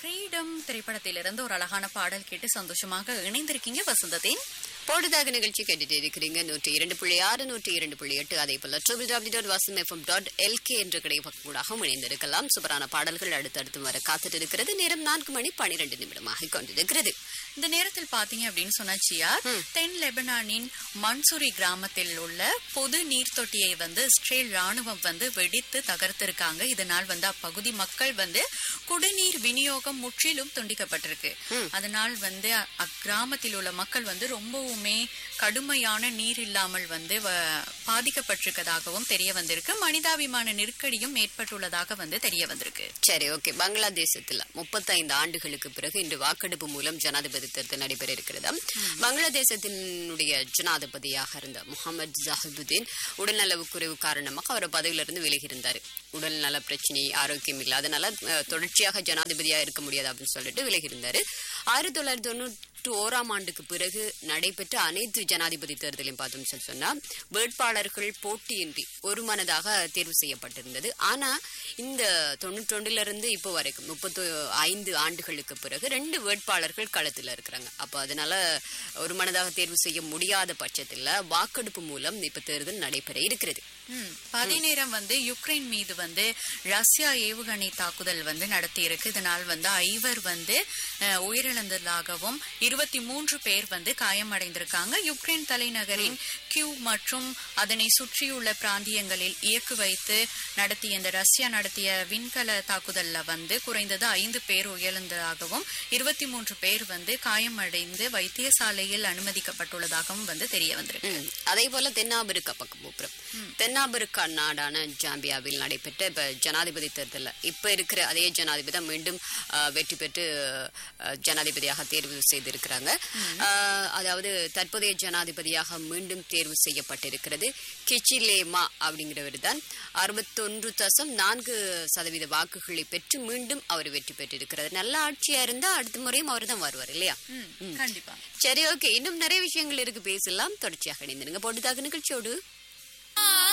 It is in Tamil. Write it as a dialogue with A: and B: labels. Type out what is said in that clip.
A: கிரீடம் திரைப்படத்திலிருந்து ஒரு அழகான பாடல் கேட்டு சந்தோஷமாக இணைந்திருக்கீங்க வசந்தத்தின்
B: பொழுதாக நிகழ்ச்சி கேட்டுட்டு இருக்கிறீங்க நூற்றி இரண்டு புள்ளி ஆறு நூற்றி இரண்டு புள்ளி எட்டு அதே போல triple W dot Vasam FM dot LK என்ற கிடைப்பக்கூடாக இணைந்திருக்கலாம் சூப்பரான பாடல்கள் அடுத்தடுத்து வர காத்துட்டு இருக்கிறது நேரம் நான்கு மணி பனிரெண்டு நிமிடமாக கொண்டிருக்கிறது
A: இந்த நேரத்தில் பாத்தீங்க அப்படின்னு சொன்னாச்சியா தென் லெபனானின் மன்சூரி கிராமத்தில் உள்ள பொது நீர் தொட்டியை வந்து இஸ்ரேல் ராணுவம் வந்து வெடித்து தகர்த்திருக்காங்க இதனால் வந்து அப்பகுதி மக்கள் வந்து குடிநீர் விநியோகம் முற்றிலும் துண்டிக்கப்பட்டிருக்கு அதனால் வந்து அ- அக்கிராமத்தில் உள்ள மக்கள் வந்து ரொம்பவுமே கடுமையான நீர் இல்லாமல் வந்து வ- பாதிக்கப்பட்டிருக்கதாகவும் தெரிய வந்திருக்கு மனிதாபிமான நெருக்கடியும் ஏற்பட்டுள்ளதாக வந்து தெரிய வந்திருக்கு
B: சரி ஓகே பங்களாதேசத்துல முப்பத்தைந்து ஆண்டுகளுக்கு பிறகு இன்று வாக்கெடுப்பு மூலம் ஜனாதிபதி தேர்தல் நடைபெற இருக்கிறது பங்களாதேசத்தினுடைய ஜனாதிபதியாக இருந்த முகமது ஜாஹிபுதீன் உடல்நலவு குறைவு காரணமாக அவர் பதவியிலிருந்து விலகி இருந்தார் உடல்நல பிரச்சனை ஆரோக்கியம் இல்லை அதனால அஹ், தொடர்ச்சியாக ஜனாதிபதியா இருக்க முடியாது அப்படின்னு சொல்லிட்டு விலகி இருந்தாரு ஆயிரத்தி தொள்ளாயிரத்தி தொண்ணூற்றி ஓராம் ஆண்டுக்கு பிறகு நடைபெற்ற அனைத்து ஜனாதிபதி தேர்தலையும் பார்த்தோம் சொல்லி சொன்னா வேட்பாளர்கள் போட்டியின்றி ஒரு மனதாக தேர்வு செய்யப்பட்டிருந்தது ஆனா இந்த தொண்ணூற்றொண்டுல இருந்து இப்போ வரைக்கும் முப்பத்தி ஐந்து ஆண்டுகளுக்கு பிறகு ரெண்டு வேட்பாளர்கள் களத்துல இருக்கிறாங்க அப்போ அதனால ஒரு மனதாக தேர்வு செய்ய முடியாத பட்சத்துல வாக்கெடுப்பு மூலம் இப்ப தேர்தல் நடைபெற இருக்கிறது
A: ம், அதே நேரம் வந்து யுக்ரைன் மீது வந்து ரஷ்யா ஏவுகணை தாக்குதல் வந்து நடத்தி இருக்கு இதனால் வந்து ஐவர் வந்து அஹ், உயிரிழந்ததாகவும் இருபத்தி மூன்று பேர் வந்து காயமடைந்திருக்காங்க யுக்ரைன் தலைநகரின் கியூ மற்றும் அதனை சுற்றியுள்ள பிராந்தியங்களில் இயக்கு வைத்து நடத்திய இந்த ரஷ்யா நடத்திய விண்கல தாக்குதல்ல வந்து குறைந்தது ஐந்து பேர் உயிரிழந்ததாகவும் இருபத்தி மூன்று பேர் வந்து காயமடைந்து வைத்தியசாலையில் அனுமதிக்கப்பட்டுள்ளதாகவும் வந்து தெரிய வந்திருக்கு
B: ம். அதே போல தென்னாப்பிரிக்கா பக்கம் போகிறோம் தென்னாப்பிரிக்கா நாடான ஜாம்பியாவில் நடைபெற்ற இப்ப ஜனாதிபதி தேர்தலில் இப்ப இருக்கிற அதே ஜனாதிபதி தான் மீண்டும் ஆ, வெற்றி பெற்று ஆ, ஜனாதிபதியாக தேர்வு செய்திருக்கிறாங்க ஆ, அதாவது தற்போதைய ஜனாதிபதியாக மீண்டும் தேர்வு செய்யப்பட்டிருக்கிறது கிச்சிலேமா அப்படிங்கிறவர் தான் அறுபத்தொன்று தசம் நான்கு சதவீத வாக்குகளை பெற்று மீண்டும் அவர் வெற்றி பெற்றிருக்கிறார் நல்ல ஆட்சியா இருந்தா அடுத்த முறையும் அவர் தான் வருவார் இல்லையா
A: ம், கண்டிப்பா
B: சரி ஓகே இன்னும் நிறைய விஷயங்கள் இருக்கு பேசலாம் தொடர்ச்சியாக இணைந்திருங்க போட்டுதாக நிகழ்ச்சியோடு